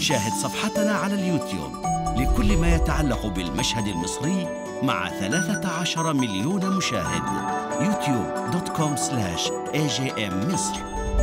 شاهد صفحتنا على اليوتيوب لكل ما يتعلق بالمشهد المصري مع 13 مليون مشاهد يوتيوب دوت كوم سلاش اي جي ام مصر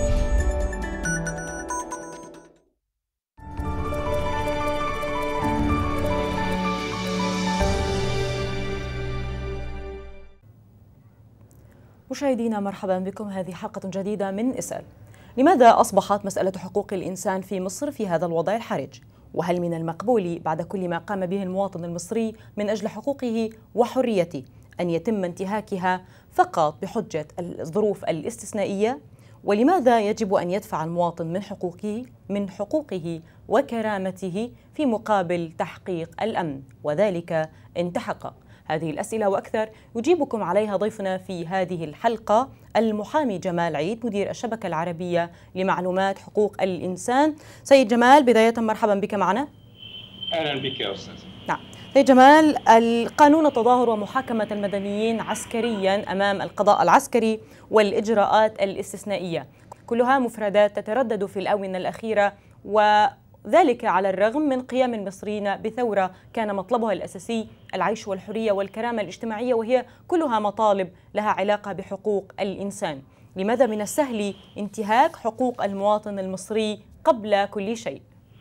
مشاهدينا مرحبا بكم هذه حلقة جديدة من اسأل لماذا أصبحت مسألة حقوق الإنسان في مصر في هذا الوضع الحرج؟ وهل من المقبول بعد كل ما قام به المواطن المصري من أجل حقوقه وحريته أن يتم انتهاكها فقط بحجة الظروف الاستثنائية؟ ولماذا يجب أن يدفع المواطن من حقوقه من حقوقه وكرامته في مقابل تحقيق الأمن وذلك إن تحقق هذه الأسئلة وأكثر يجيبكم عليها ضيفنا في هذه الحلقة المحامي جمال عيد مدير الشبكة العربية لمعلومات حقوق الإنسان سيد جمال بداية مرحبا بك معنا اهلا بك يا استاذ نعم سيد جمال القانون التظاهر ومحاكمة المدنيين عسكريا أمام القضاء العسكري والإجراءات الاستثنائية كلها مفردات تتردد في الآونة الأخيرة و ذلك على الرغم من قيام المصريين بثورة كان مطلبها الأساسي العيش والحرية والكرامة الاجتماعية وهي كلها مطالب لها علاقة بحقوق الإنسان لماذا من السهل انتهاك حقوق المواطن المصري قبل كل شيء؟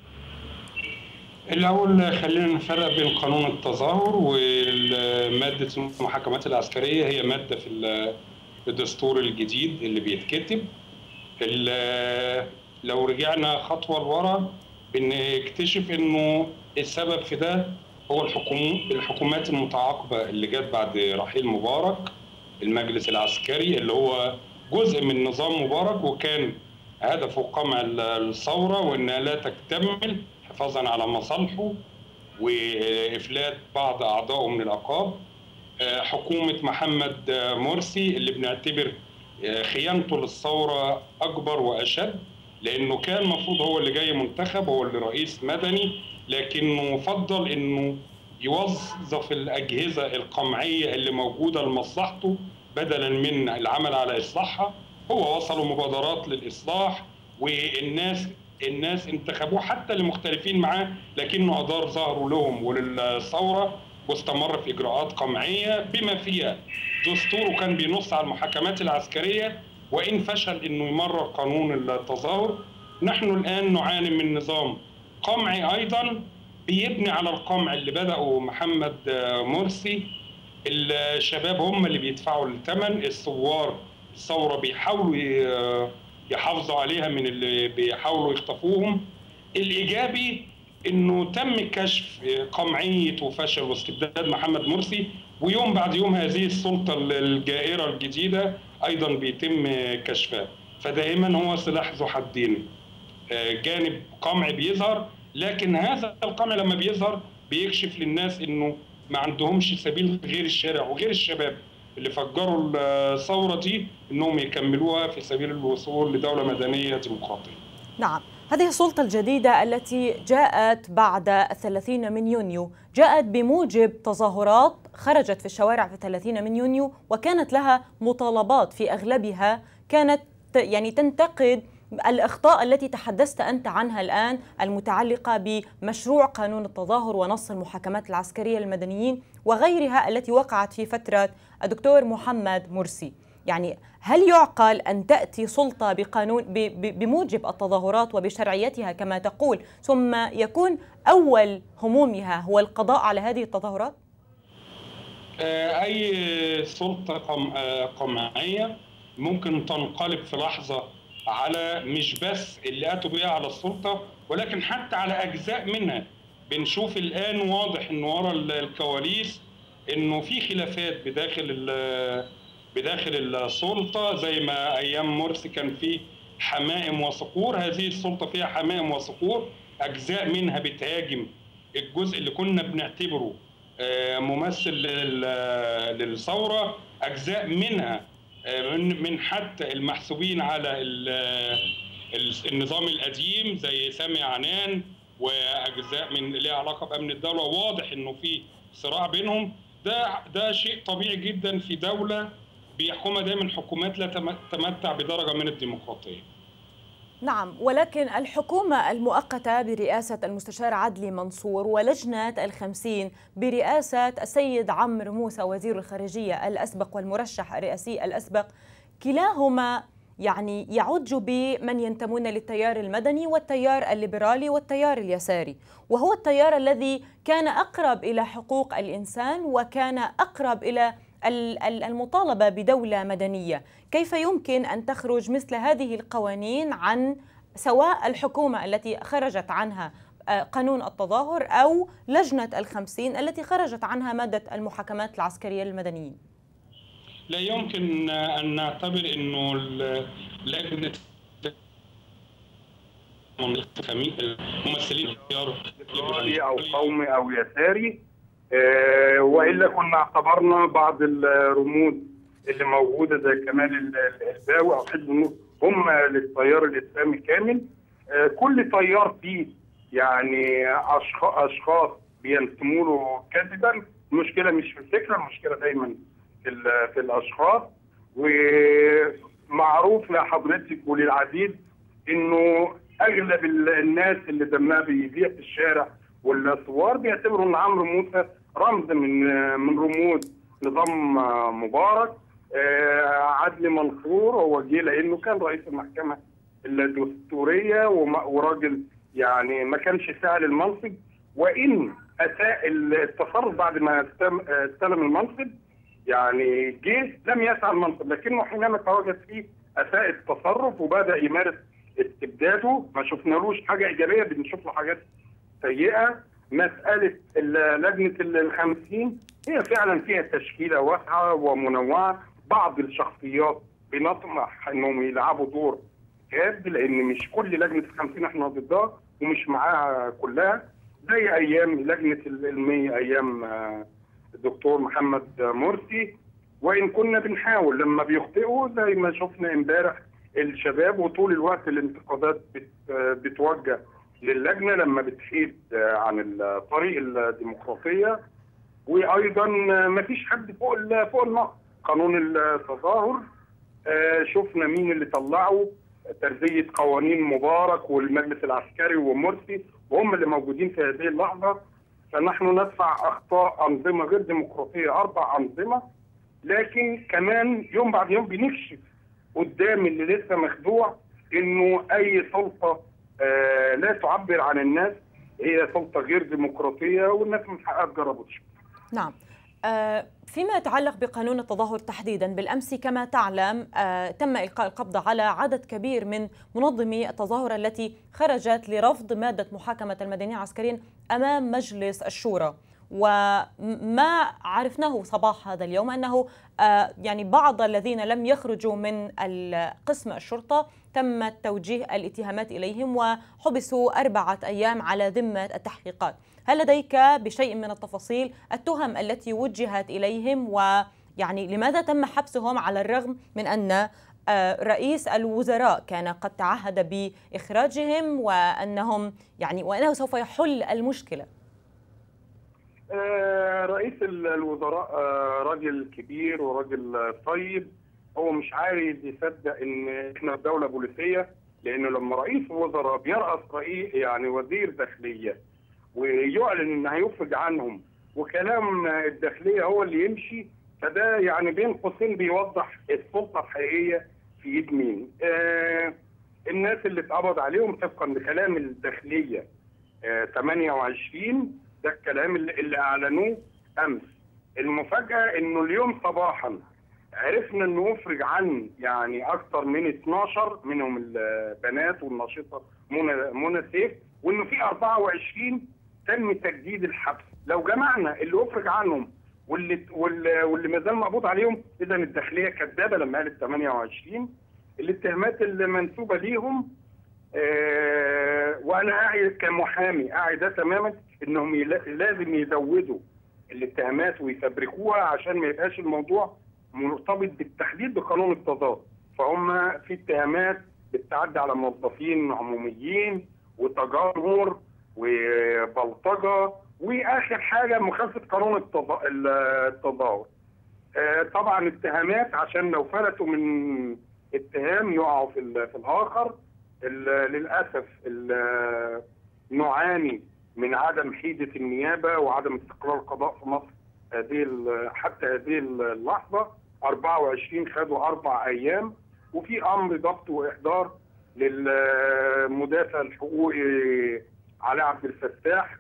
الاول خلينا نفرق بين قانون التظاهر وماده المحاكمات العسكريه هي ماده في الدستور الجديد اللي بيتكتب لو رجعنا خطوه لورا بنكتشف انه السبب في ده هو الحكوم الحكومات المتعاقبه اللي جت بعد رحيل مبارك المجلس العسكري اللي هو جزء من نظام مبارك وكان هدفه قمع الثوره وانها لا تكتمل حفاظا على مصالحه وافلات بعض اعضائه من العقاب حكومه محمد مرسي اللي بنعتبر خيانته للثوره اكبر واشد لانه كان المفروض هو اللي جاي منتخب هو اللي رئيس مدني لكنه فضل انه يوظف الاجهزه القمعيه اللي موجوده لمصلحته بدلا من العمل على اصلاحها هو وصلوا مبادرات للاصلاح والناس الناس انتخبوه حتى اللي مختلفين معاه لكنه ادار ظهره لهم وللثوره واستمر في اجراءات قمعيه بما فيها دستوره كان بينص على المحاكمات العسكريه وان فشل انه يمرر قانون التظاهر نحن الان نعاني من نظام قمعي ايضا بيبني على القمع اللي بداه محمد مرسي الشباب هم اللي بيدفعوا الثمن الثوار الثوره بيحاولوا يحافظوا عليها من اللي بيحاولوا يخطفوهم الايجابي انه تم كشف قمعيه وفشل واستبداد محمد مرسي ويوم بعد يوم هذه السلطه الجائره الجديده ايضا بيتم كشفها فدائما هو سلاح ذو حدين جانب قمع بيظهر لكن هذا القمع لما بيظهر بيكشف للناس انه ما عندهمش سبيل غير الشارع وغير الشباب اللي فجروا الثوره دي انهم يكملوها في سبيل الوصول لدوله مدنيه ديمقراطيه. نعم، هذه السلطة الجديدة التي جاءت بعد الثلاثين من يونيو جاءت بموجب تظاهرات خرجت في الشوارع في 30 من يونيو وكانت لها مطالبات في أغلبها كانت يعني تنتقد الأخطاء التي تحدثت أنت عنها الآن المتعلقة بمشروع قانون التظاهر ونص المحاكمات العسكرية للمدنيين وغيرها التي وقعت في فترة الدكتور محمد مرسي يعني هل يعقل أن تأتي سلطة بقانون بموجب التظاهرات وبشرعيتها كما تقول ثم يكون أول همومها هو القضاء على هذه التظاهرات؟ أي سلطة قمعية ممكن تنقلب في لحظة على مش بس اللي أتوا بيها على السلطة ولكن حتى على أجزاء منها بنشوف الآن واضح إن ورا الكواليس إنه في خلافات بداخل بداخل السلطه زي ما ايام مرسي كان في حمائم وصقور هذه السلطه فيها حمائم وصقور اجزاء منها بتهاجم الجزء اللي كنا بنعتبره ممثل للثوره اجزاء منها من حتى المحسوبين على النظام القديم زي سامي عنان واجزاء من ليها علاقه بامن الدوله واضح انه في صراع بينهم ده ده شيء طبيعي جدا في دوله بيحكمها دايما حكومات لا تمتع بدرجه من الديمقراطيه. نعم ولكن الحكومة المؤقتة برئاسة المستشار عدلي منصور ولجنة الخمسين برئاسة السيد عمرو موسى وزير الخارجية الأسبق والمرشح الرئاسي الأسبق كلاهما يعني يعج بمن ينتمون للتيار المدني والتيار الليبرالي والتيار اليساري وهو التيار الذي كان أقرب إلى حقوق الإنسان وكان أقرب إلى المطالبة بدولة مدنية كيف يمكن أن تخرج مثل هذه القوانين عن سواء الحكومة التي خرجت عنها آه، قانون التظاهر أو لجنة الخمسين التي خرجت عنها مادة المحاكمات العسكرية للمدنيين لا يمكن أن نعتبر أنه لجنة ممثلين التيار او قومي او يساري آه، والا كنا اعتبرنا بعض الرموز اللي موجوده زي كمال الهباوي او حزب النور هم للتيار الاسلامي كامل آه، كل تيار فيه يعني اشخاص بينتموا له كذبا المشكله مش في الفكره المشكله دايما في, في الاشخاص ومعروف لحضرتك وللعديد انه اغلب الناس اللي دمها بيضيع في الشارع والثوار بيعتبروا ان عمرو موسى رمز من من رموز نظام مبارك آه، عدلي منصور هو جه لانه كان رئيس المحكمه الدستوريه وراجل يعني ما كانش سهل المنصب وان اساء التصرف بعد ما استلم المنصب يعني جه لم يسعى المنصب لكنه حينما تواجد فيه اساء التصرف وبدا يمارس استبداده ما شفنالوش حاجه ايجابيه بنشوف له حاجات سيئه مساله لجنه الخمسين هي فعلا فيها تشكيله واسعه ومنوعه بعض الشخصيات بنطمح انهم يلعبوا دور جاد لان مش كل لجنه الخمسين احنا ضدها ومش معاها كلها زي ايام لجنه المية ايام آه، الدكتور محمد مرسي وان كنا بنحاول لما بيخطئوا زي ما شفنا امبارح الشباب وطول الوقت الانتقادات بتوجه للجنه لما بتحيد عن الطريق الديمقراطيه وايضا ما فيش حد فوق فوق النقد قانون التظاهر آه، شفنا مين اللي طلعوا تربيه قوانين مبارك والمجلس العسكري ومرسي وهم اللي موجودين في هذه اللحظه فنحن ندفع اخطاء انظمه غير ديمقراطيه اربع انظمه لكن كمان يوم بعد يوم بنكشف قدام اللي لسه مخدوع انه اي سلطه آه لا تعبر عن الناس هي سلطه غير ديمقراطيه والناس من حقها تجرب نعم آه، فيما يتعلق بقانون التظاهر تحديدا بالامس كما تعلم آه، تم القاء القبض على عدد كبير من منظمي التظاهر التي خرجت لرفض ماده محاكمه المدنيين العسكريين امام مجلس الشورى وما عرفناه صباح هذا اليوم انه آه، يعني بعض الذين لم يخرجوا من قسم الشرطه تم توجيه الاتهامات اليهم وحبسوا اربعه ايام على ذمه التحقيقات. هل لديك بشيء من التفاصيل التهم التي وجهت اليهم ويعني لماذا تم حبسهم على الرغم من ان آه، رئيس الوزراء كان قد تعهد باخراجهم وانهم يعني وانه سوف يحل المشكله آه، رئيس الوزراء آه، راجل كبير وراجل طيب هو مش عايز يصدق ان احنا دوله بوليسيه لانه لما رئيس وزراء بيرأس رئيس يعني وزير داخليه ويعلن ان هيفرج عنهم وكلام الداخليه هو اللي يمشي فده يعني بين قوسين بيوضح السلطه الحقيقيه في ايد مين. آه الناس اللي اتقبض عليهم طبقا لكلام الداخليه آه 28 ده الكلام اللي, اللي اعلنوه امس المفاجاه انه اليوم صباحا عرفنا انه يفرج عن يعني اكثر من 12 منهم البنات والنشيطه منى منى سيف وانه في 24 تم تجديد الحبس لو جمعنا اللي افرج عنهم واللي واللي, واللي ما زال مقبوض عليهم اذا الداخليه كذابه لما قالت 28 الاتهامات اللي منسوبه ليهم آه وانا قاعد كمحامي قاعد ده تماما انهم لازم يزودوا الاتهامات ويفبركوها عشان ما يبقاش الموضوع مرتبط بالتحديد بقانون التضاد فهم في اتهامات بتعدي على موظفين عموميين وتجمهر وبلطجه واخر حاجه مخالفه قانون التظاهر آه، طبعا اتهامات عشان لو فلتوا من اتهام يقعوا في, في الاخر ال- للاسف ال- نعاني من عدم حيده النيابه وعدم استقرار القضاء في مصر هذه ال- حتى هذه اللحظه 24 خدوا اربع ايام وفي امر ضبط واحضار للمدافع الحقوقي علاء عبد الفتاح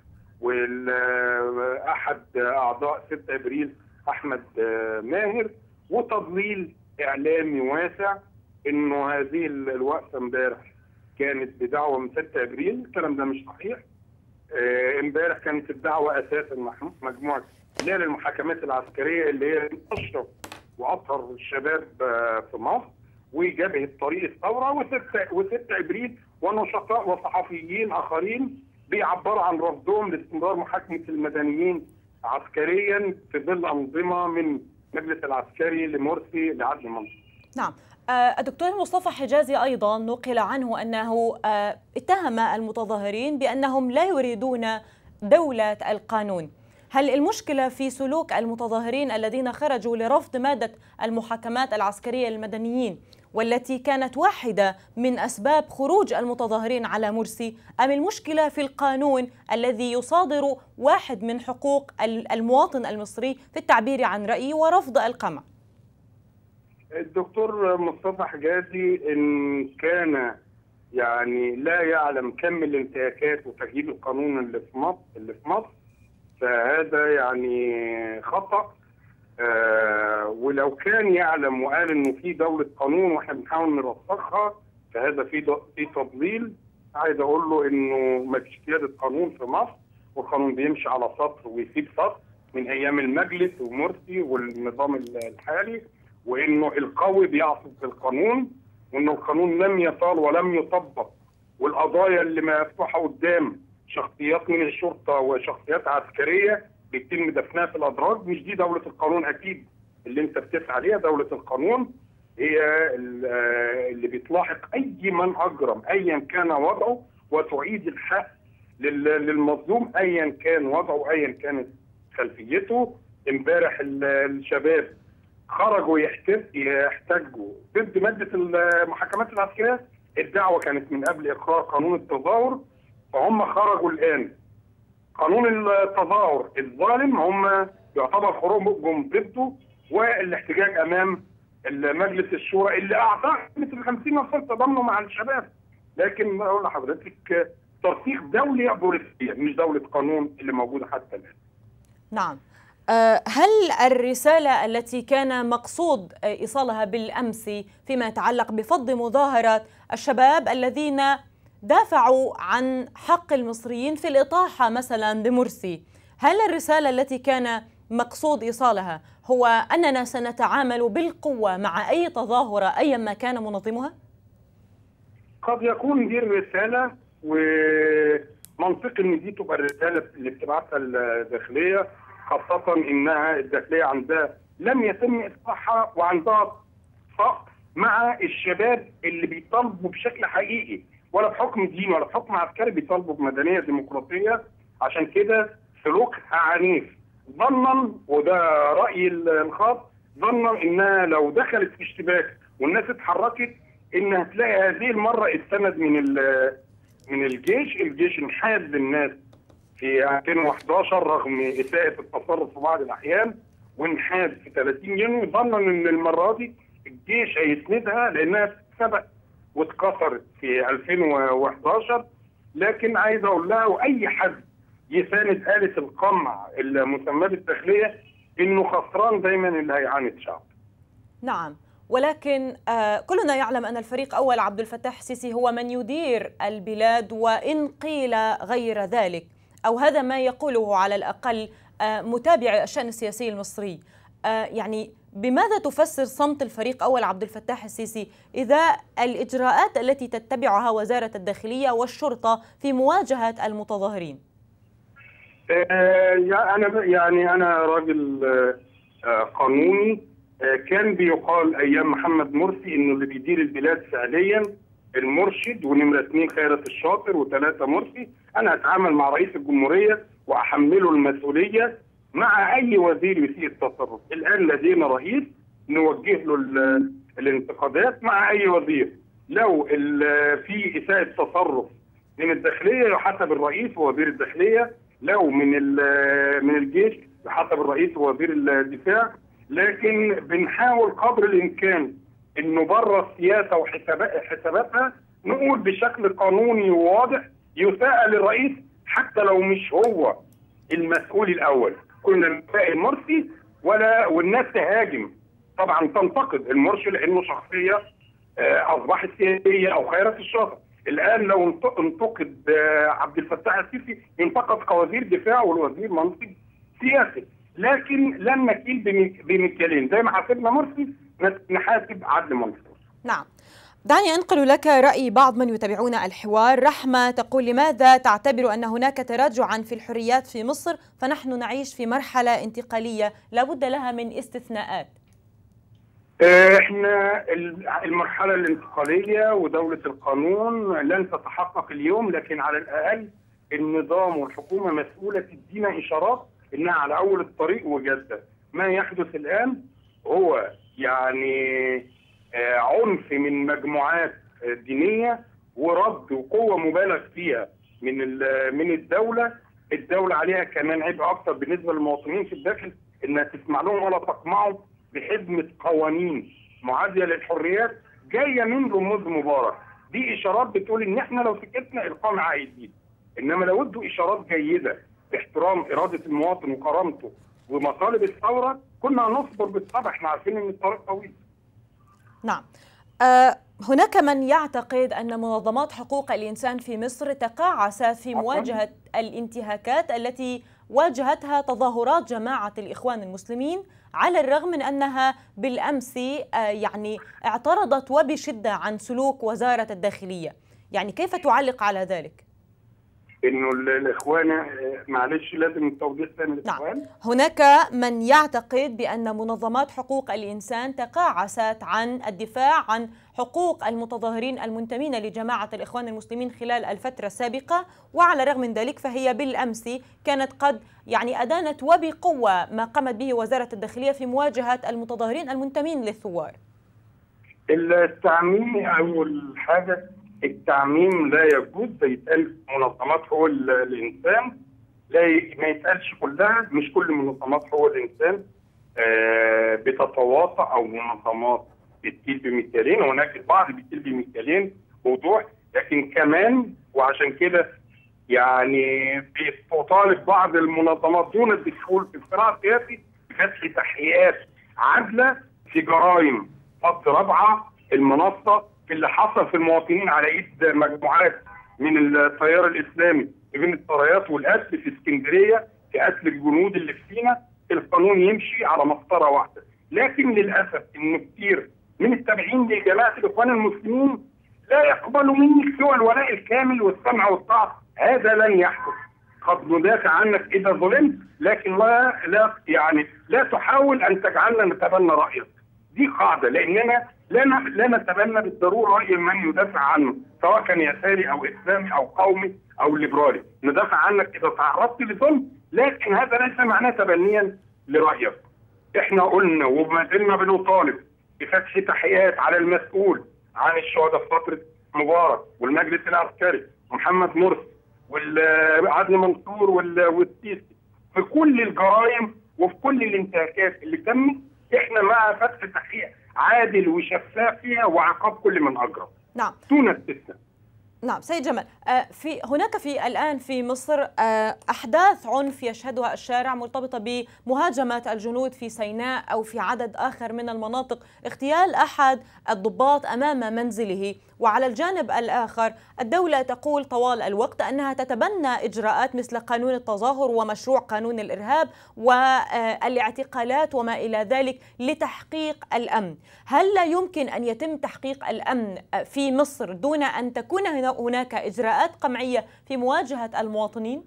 واحد اعضاء 6 ابريل احمد ماهر وتضليل اعلامي واسع انه هذه الوقفه امبارح كانت بدعوه من 6 ابريل الكلام ده مش صحيح آه، امبارح كانت الدعوه اساسا مح- مجموعه لا للمحاكمات العسكريه اللي هي من اشرف واطهر الشباب آه، في مصر وجبهه طريق الثوره و6 و6 ابريل ونشطاء وصحفيين اخرين بيعبروا عن رفضهم لاستمرار محاكمه المدنيين عسكريا في ظل انظمه من المجلس العسكري لمرسي لعدل منصور. نعم آه، الدكتور مصطفى حجازي أيضا نقل عنه أنه آه، اتهم المتظاهرين بأنهم لا يريدون دولة القانون هل المشكلة في سلوك المتظاهرين الذين خرجوا لرفض مادة المحاكمات العسكرية للمدنيين والتي كانت واحدة من أسباب خروج المتظاهرين على مرسي أم المشكلة في القانون الذي يصادر واحد من حقوق المواطن المصري في التعبير عن رأيه ورفض القمع الدكتور مصطفى حجازي ان كان يعني لا يعلم كم الانتهاكات وتغيير القانون اللي في مصر اللي في مصر فهذا يعني خطا آه ولو كان يعلم وقال انه في دوله قانون واحنا بنحاول نرسخها فهذا في ض- في تضليل عايز اقول له انه ما فيش قياده قانون في مصر والقانون بيمشي على سطر ويسيب سطر من ايام المجلس ومرسي والنظام الحالي وانه القوي بيعصف بالقانون وانه القانون لم يصال ولم يطبق والقضايا اللي مفتوحه قدام شخصيات من الشرطه وشخصيات عسكريه بيتم دفنها في الادراج مش دي دوله القانون اكيد اللي انت بتسعى ليها دوله القانون هي ال- آه اللي بتلاحق اي من اجرم ايا كان وضعه وتعيد الحق لل- للمظلوم ايا كان وضعه ايا كانت خلفيته امبارح ال- الشباب خرجوا يحتج- يحتجوا ضد ماده المحاكمات العسكريه الدعوه كانت من قبل اقرار قانون التظاهر فهم خرجوا الان قانون التظاهر الظالم هم يعتبر خروجهم ضده والاحتجاج امام مجلس الشورى اللي اعطاه مثل 50 نفر تضامنوا مع الشباب لكن اقول لحضرتك ترسيخ دولي بوليسيه مش دوله قانون اللي موجوده حتى الان نعم آه، هل الرسالة التي كان مقصود آه، إيصالها بالأمس فيما يتعلق بفض مظاهرة الشباب الذين دافعوا عن حق المصريين في الإطاحة مثلا بمرسي هل الرسالة التي كان مقصود إيصالها هو أننا سنتعامل بالقوة مع أي تظاهرة أيا ما كان منظمها؟ قد يكون دي الرساله ومنطقي ان دي تبقى الرساله اللي بتبعتها الداخليه خاصه انها الداخليه عندها لم يتم اصلاحها وعندها صق مع الشباب اللي بيطالبوا بشكل حقيقي ولا بحكم دين ولا بحكم عسكري بيطالبوا بمدنيه ديمقراطيه عشان كده سلوكها عنيف ظنا وده رايي الخاص ظنا انها لو دخلت في اشتباك والناس اتحركت ان هتلاقي هذه المره السند من ال- من الجيش، الجيش انحاز للناس في 2011 رغم اساءه التصرف في بعض الاحيان وانحاز في 30 يونيو ظنا ان المره دي الجيش هيسندها لانها سبق واتكسرت في 2011 لكن عايز اقول لها واي حد يساند آلة القمع المسماه بالداخليه انه خسران دايما اللي هيعاند شعب. نعم ولكن آه، كلنا يعلم أن الفريق أول عبد الفتاح السيسي هو من يدير البلاد وإن قيل غير ذلك أو هذا ما يقوله على الأقل آه، متابع الشأن السياسي المصري آه، يعني بماذا تفسر صمت الفريق أول عبد الفتاح السيسي إذا الإجراءات التي تتبعها وزارة الداخلية والشرطة في مواجهة المتظاهرين آه، يا- انا يعني انا راجل آه، آه، قانوني آه، كان بيقال ايام محمد مرسي انه اللي بيدير البلاد فعليا المرشد ونمره اثنين خيرت الشاطر وثلاثه مرسي انا هتعامل مع رئيس الجمهوريه واحمله المسؤوليه مع اي وزير يسيء التصرف الان لدينا رئيس نوجه له ال- الانتقادات مع اي وزير لو ال- في اساءه تصرف من الداخليه يحاسب الرئيس ووزير الداخليه لو من ال- من الجيش يحاسب الرئيس ووزير الدفاع لكن بنحاول قدر الامكان انه بره السياسه وحسابات حساباتها نقول بشكل قانوني وواضح يساءل للرئيس حتى لو مش هو المسؤول الاول كنا نسائل مرسي ولا والناس تهاجم طبعا تنتقد المرشد لانه شخصيه آه، اصبحت سياسيه او خيرت الشهر الان لو انت- انتقد آه، عبد الفتاح السيسي ينتقد كوزير دفاع والوزير منصب سياسي لكن لن نكيل بمك- بمكيالين زي ما حاسبنا مرسي نت- نحاسب عدل منصور نعم دعني أنقل لك رأي بعض من يتابعون الحوار رحمة تقول لماذا تعتبر أن هناك تراجعا في الحريات في مصر فنحن نعيش في مرحلة انتقالية لابد لها من استثناءات آه، احنا ال- المرحله الانتقاليه ودوله القانون لن تتحقق اليوم لكن على الاقل النظام والحكومه مسؤوله تدينا اشارات انها على اول الطريق وجاده ما يحدث الان هو يعني آه، عنف من مجموعات آه، دينيه ورد وقوه مبالغ فيها من ال- من الدوله الدوله عليها كمان عبء اكثر بالنسبه للمواطنين في الداخل انها تسمع لهم ولا تقمعهم بحزمه قوانين معاديه للحريات جايه من رموز مبارك دي اشارات بتقول ان احنا لو سكتنا القمع هيزيد انما لو ادوا اشارات جيده باحترام اراده المواطن وكرامته ومطالب الثوره كنا هنصبر بالطبع احنا عارفين ان الطريق طويل نعم آه، هناك من يعتقد أن منظمات حقوق الإنسان في مصر تقاعست في مواجهة الانتهاكات التي واجهتها تظاهرات جماعة الإخوان المسلمين على الرغم من أنها بالأمس آه، يعني اعترضت وبشدة عن سلوك وزارة الداخلية يعني كيف تعلق على ذلك؟ انه ال- الاخوان آه، معلش لازم توضيح ثاني نعم للاخوان هناك من يعتقد بأن منظمات حقوق الإنسان تقاعست عن الدفاع عن حقوق المتظاهرين المنتمين لجماعة الإخوان المسلمين خلال الفترة السابقة وعلى الرغم من ذلك فهي بالأمس كانت قد يعني أدانت وبقوة ما قامت به وزارة الداخلية في مواجهة المتظاهرين المنتمين للثوار التعميم اول حاجه التعميم لا يجوز ده يتقال في منظمات حقوق ال- الانسان لا ي- ما يتقالش كلها مش كل منظمات حقوق الانسان آه، بتتواطى او منظمات بتكيل بمثالين هناك البعض بيكيل بمثالين وضوح لكن كمان وعشان كده يعني بتطالب بعض المنظمات دون الدخول في الصراع السياسي بفتح تحقيقات عادله في جرائم فض رابعه المنصه في اللي حصل في المواطنين على ايد مجموعات من التيار الاسلامي بين السرايات والقتل في اسكندريه في قتل الجنود اللي في سينا القانون يمشي على مسطره واحده لكن للاسف ان كتير من التابعين لجماعه الاخوان المسلمين لا يقبلوا منك سوى الولاء الكامل والسمع والطاعه هذا لن يحدث قد ندافع عنك اذا ظلمت لكن لا لا يعني لا تحاول ان تجعلنا نتبنى رايك دي قاعده لاننا لا ن- لا نتبنى بالضروره راي من يدافع عنه سواء كان يساري او اسلامي او قومي او ليبرالي ندافع عنك اذا تعرضت لظلم لكن هذا ليس معناه تبنيا لرايك احنا قلنا وما زلنا بنطالب بفتح تحقيقات على المسؤول عن الشهداء في فتره مبارك والمجلس العسكري ومحمد مرسي وعدلي منصور وال- والسيسي في كل الجرائم وفي كل الانتهاكات اللي تمت احنا مع فتح تحقيق عادل وشفاف فيها وعقاب كل من اجرم نعم دون استثناء نعم سيد جمال آه، في هناك في الآن في مصر آه، أحداث عنف يشهدها الشارع مرتبطة بمهاجمة الجنود في سيناء أو في عدد آخر من المناطق اغتيال أحد الضباط أمام منزله وعلى الجانب الآخر الدولة تقول طوال الوقت أنها تتبنى إجراءات مثل قانون التظاهر ومشروع قانون الإرهاب والاعتقالات وما إلى ذلك لتحقيق الأمن هل لا يمكن أن يتم تحقيق الأمن في مصر دون أن تكون هنا- هناك إجراءات قمعية في مواجهة المواطنين؟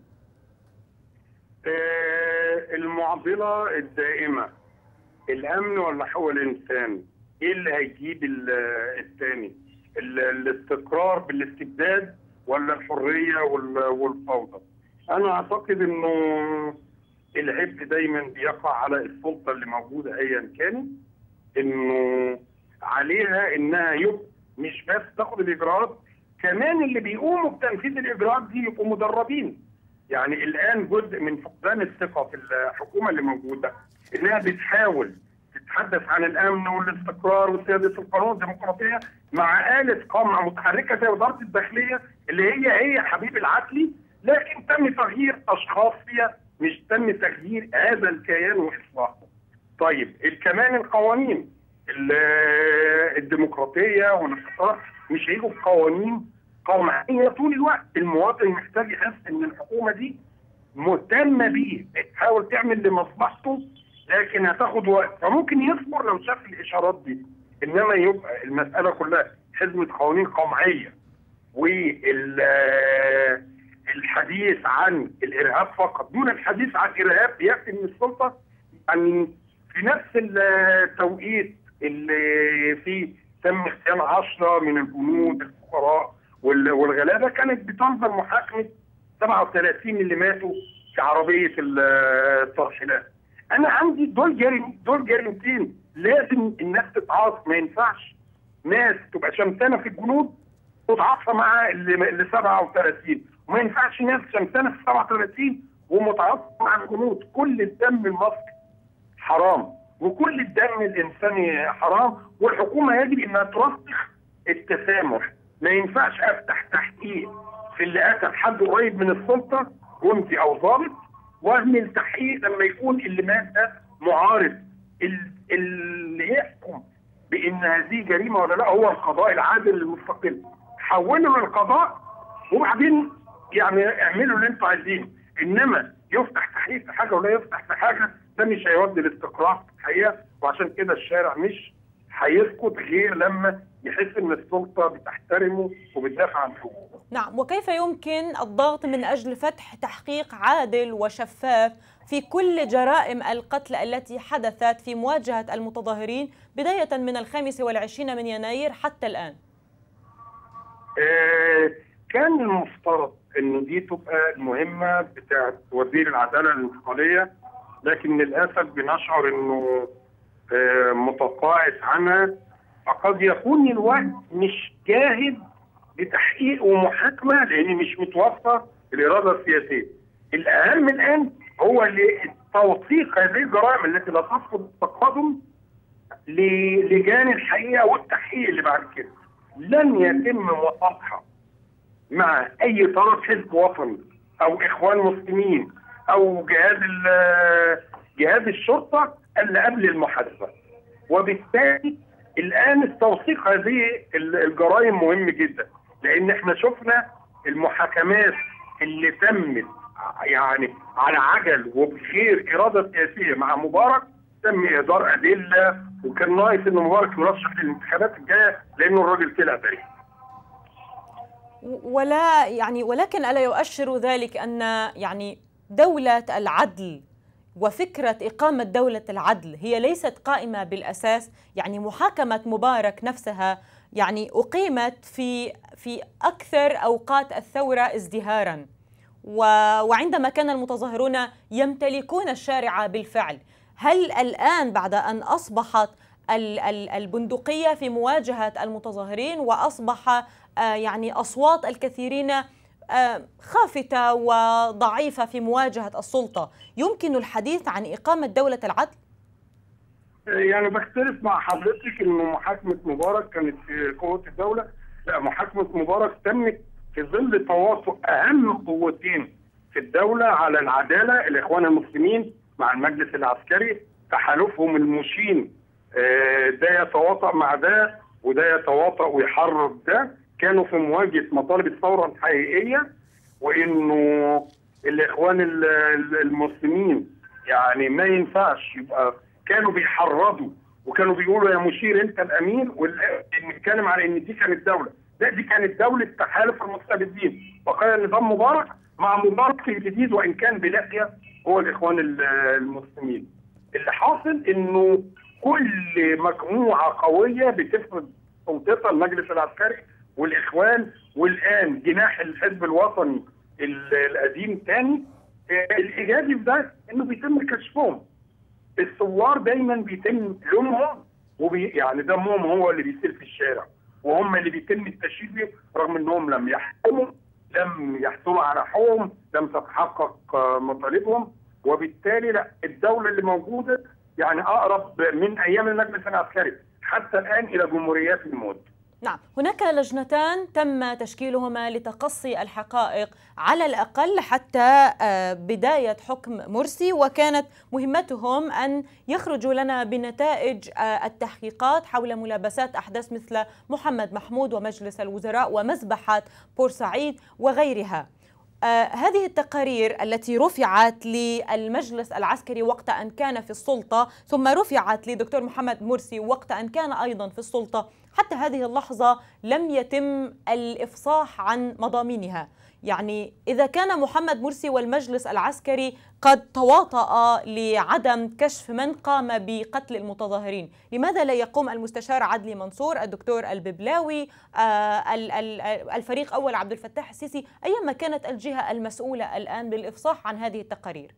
آه، المعضله الدائمه الامن ولا حقوق الانسان ايه اللي هيجيب ال- الثاني ال- الاستقرار بالاستبداد ولا الحريه وال- والفوضى انا اعتقد انه العبء دايما بيقع على السلطه اللي موجوده ايا كانت انه عليها انها يب مش بس تاخد الاجراءات كمان اللي بيقوموا بتنفيذ الاجراءات دي يبقوا مدربين يعني الان جزء من فقدان الثقه في الحكومه اللي موجوده انها بتحاول تتحدث عن الامن والاستقرار وسياده القانون والديمقراطيه مع آلة قمع متحركه زي وزاره الداخليه اللي هي هي حبيب العدلي لكن تم تغيير اشخاص فيها مش تم تغيير هذا الكيان واصلاحه. طيب كمان القوانين الديمقراطيه والانحصار مش هيجوا بقوانين قمعيه طول الوقت، المواطن محتاج يحس ان الحكومه دي مهتمه بيه، تحاول تعمل لمصلحته لكن هتاخد وقت، فممكن يصبر لو شاف الاشارات دي، انما يبقى المساله كلها حزمه قوانين قمعيه وال الحديث عن الارهاب فقط دون الحديث عن الارهاب يكفي من السلطه ان في نفس التوقيت اللي فيه تم اغتيال 10 من الجنود الفقراء والغلابه كانت بتنظر محاكمه 37 اللي ماتوا في عربيه الترحيلات. انا عندي دول جريم دول جريمتين لازم الناس تتعاطف ما ينفعش ناس تبقى شمتانه في الجنود وتعاطفه مع اللي 37 وما ينفعش ناس شمتانه في 37 ومتعاطفه مع الجنود كل الدم المصري حرام وكل الدم الانساني حرام والحكومه يجب انها ترسخ التسامح ما ينفعش افتح تحقيق في اللي قتل حد قريب من السلطه جندي او ضابط واعمل تحقيق لما يكون اللي مات ده معارض اللي يحكم بان هذه جريمه ولا لا هو القضاء العادل المستقل حولوا للقضاء وبعدين يعني اعملوا اللي انتوا عايزينه انما يفتح تحقيق في حاجه ولا يفتح في حاجه ده مش هيودي الاستقرار في الحقيقه وعشان كده الشارع مش هيسكت غير لما يحس ان السلطه بتحترمه وبتدافع عن حقوقه. نعم وكيف يمكن الضغط من اجل فتح تحقيق عادل وشفاف في كل جرائم القتل التي حدثت في مواجهه المتظاهرين بدايه من الخامس والعشرين من يناير حتى الان؟ آه كان المفترض انه دي تبقى المهمه بتاعت وزير العداله الانتقاليه لكن للاسف بنشعر انه آه متقاعس عنها فقد يكون الوقت مش جاهز لتحقيق ومحاكمه لان مش متوفر الاراده السياسيه. الاهم الان هو توثيق هذه الجرائم التي لا تفقد التقادم للجان الحقيقه والتحقيق اللي بعد كده. لن يتم وثائقها مع اي طرف حزب وطني او اخوان مسلمين او جهاز جهاز الشرطه الا قبل المحاسبه وبالتالي الان التوثيق هذه الجرائم مهم جدا لان احنا شفنا المحاكمات اللي تمت يعني على عجل وبغير اراده سياسيه مع مبارك تم اهدار ادله وكان ناقص ان مبارك يرشح للانتخابات الجايه لانه الراجل طلع بريء. ولا يعني ولكن الا يؤشر ذلك ان يعني دوله العدل وفكره اقامه دوله العدل هي ليست قائمه بالاساس يعني محاكمه مبارك نفسها يعني اقيمت في في اكثر اوقات الثوره ازدهارا وعندما كان المتظاهرون يمتلكون الشارع بالفعل هل الان بعد ان اصبحت البندقيه في مواجهه المتظاهرين واصبح يعني اصوات الكثيرين خافته وضعيفه في مواجهه السلطه يمكن الحديث عن اقامه دوله العدل يعني بختلف مع حضرتك انه محاكمه مبارك كانت في قوه الدوله لا محاكمه مبارك تمت في ظل تواطؤ اهم قوتين في الدوله على العداله الاخوان المسلمين مع المجلس العسكري تحالفهم المشين ده يتواطأ مع ده وده يتواطأ ويحرك ده كانوا في مواجهه مطالب الثوره الحقيقيه وانه الاخوان المسلمين يعني ما ينفعش يبقى كانوا بيحرضوا وكانوا بيقولوا يا مشير انت الامين ونتكلم على ان دي كانت دوله لا دي كانت دوله تحالف المستبدين بقايا النظام مبارك مع مبارك الجديد وان كان بلحيه هو الاخوان المسلمين اللي حاصل انه كل مجموعه قويه بتفرض سلطتها المجلس العسكري والاخوان والان جناح الحزب الوطني القديم تاني الايجابي في ده انه بيتم كشفهم الثوار دايما بيتم لومهم وبي يعني دمهم هو اللي بيصير في الشارع وهم اللي بيتم التشييد بيهم رغم انهم لم يحكموا لم يحصلوا على حقوقهم لم تتحقق آه، مطالبهم وبالتالي لا الدوله اللي موجوده يعني اقرب من ايام المجلس العسكري حتى الان الى جمهوريات الموت نعم هناك لجنتان تم تشكيلهما لتقصي الحقائق على الأقل حتى آه، بداية حكم مرسي وكانت مهمتهم أن يخرجوا لنا بنتائج آه، التحقيقات حول ملابسات أحداث مثل محمد محمود ومجلس الوزراء ومذبحة بورسعيد وغيرها آه هذه التقارير التي رفعت للمجلس العسكري وقت أن كان في السلطة ثم رفعت لدكتور محمد مرسي وقت أن كان أيضا في السلطة حتى هذه اللحظة لم يتم الإفصاح عن مضامينها يعني إذا كان محمد مرسي والمجلس العسكري قد تواطأ لعدم كشف من قام بقتل المتظاهرين لماذا لا يقوم المستشار عدلي منصور الدكتور الببلاوي آه، الفريق أول عبد الفتاح السيسي أيما كانت الجهة المسؤولة الآن بالإفصاح عن هذه التقارير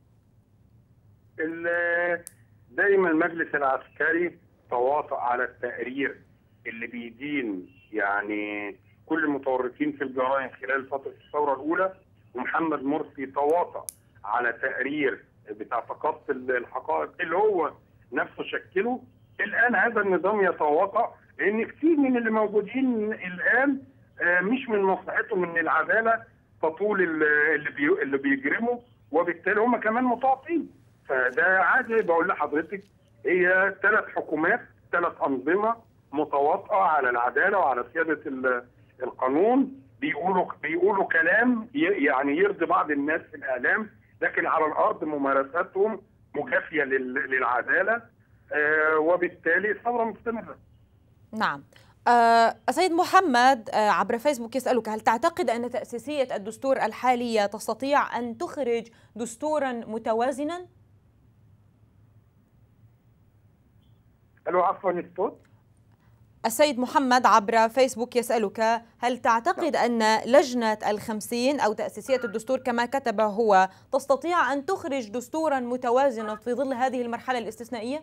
دائما المجلس العسكري تواطأ على التقرير اللي بيدين يعني كل المتورطين في الجرائم خلال فتره الثوره الاولى ومحمد مرسي تواطأ على تقرير بتاع تقصي الحقائق اللي هو نفسه شكله الان هذا النظام يتواطأ لان كثير من اللي موجودين الان آه، مش من مصلحتهم ان العداله تطول اللي بي اللي بيجرموا وبالتالي هم كمان متعاطين فده عادي بقول لحضرتك هي ثلاث حكومات ثلاث انظمه متواطئه على العداله وعلى سياده القانون بيقولوا بيقولوا كلام يعني يرضي بعض الناس في الاعلام لكن على الارض ممارساتهم مكافيه للعداله آه وبالتالي الثوره مستمره. نعم. أه سيد محمد أه عبر فيسبوك يسألك هل تعتقد أن تأسيسية الدستور الحالية تستطيع أن تخرج دستورا متوازنا؟ ألو عفوا الصوت السيد محمد عبر فيسبوك يسألك هل تعتقد أن لجنة الخمسين أو تأسيسية الدستور كما كتب هو تستطيع أن تخرج دستورا متوازنا في ظل هذه المرحلة الاستثنائية؟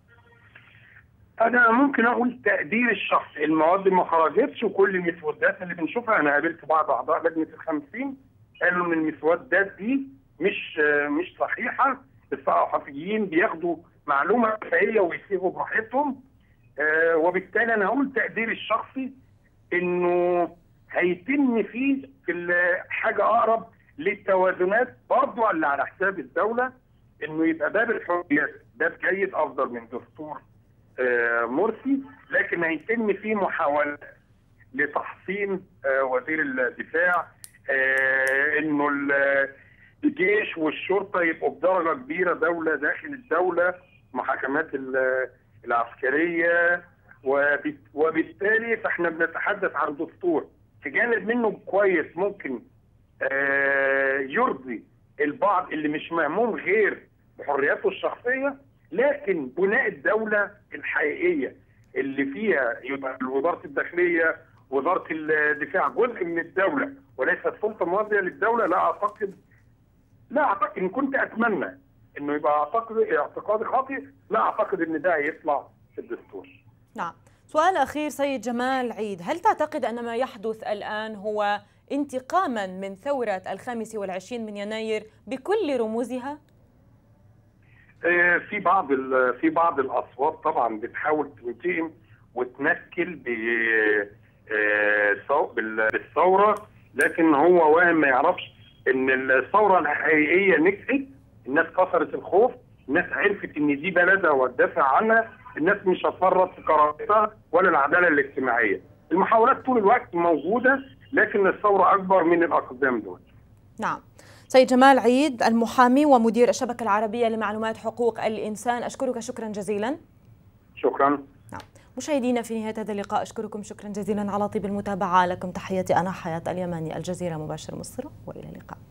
أنا ممكن أقول تقدير الشخص المواد ما خرجتش وكل المسودات اللي بنشوفها أنا قابلت بعض أعضاء لجنة الخمسين قالوا إن المسودات دي مش مش صحيحة الصحفيين بياخدوا معلومة كفاية ويسيبوا براحتهم آه وبالتالي انا هقول تقديري الشخصي انه هيتم فيه في حاجه اقرب للتوازنات برضه اللي على حساب الدوله انه يبقى باب الحريات باب جيد افضل من دستور آه مرسي لكن هيتم فيه محاولات لتحصين آه وزير الدفاع آه انه الجيش والشرطه يبقوا بدرجه كبيره دوله داخل الدوله محاكمات العسكريه وبالتالي فاحنا بنتحدث عن دستور في جانب منه كويس ممكن آه، يرضي البعض اللي مش مهموم غير بحرياته الشخصيه لكن بناء الدوله الحقيقيه اللي فيها يبقى وزاره الداخليه وزاره الدفاع جزء من الدوله وليست سلطه موازيه للدوله لا اعتقد لا اعتقد ان كنت اتمنى انه يبقى اعتقد اعتقادي خاطئ لا اعتقد ان ده هيطلع في الدستور نعم سؤال اخير سيد جمال عيد هل تعتقد ان ما يحدث الان هو انتقاما من ثورة الخامس والعشرين من يناير بكل رموزها؟ آه، في بعض في بعض الاصوات طبعا بتحاول تنتقم وتنكل آه، بالثوره لكن هو واهم ما يعرفش ان الثوره الحقيقيه نجحت الناس كسرت الخوف الناس عرفت ان دي بلدها وتدافع عنها الناس مش هتفرط في كرامتها ولا العداله الاجتماعيه المحاولات طول الوقت موجوده لكن الثوره اكبر من الاقدام دول نعم سيد جمال عيد المحامي ومدير الشبكه العربيه لمعلومات حقوق الانسان اشكرك شكرا جزيلا شكرا نعم مشاهدينا في نهايه هذا اللقاء اشكركم شكرا جزيلا على طيب المتابعه لكم تحياتي انا حياه اليماني الجزيره مباشر مصر والى اللقاء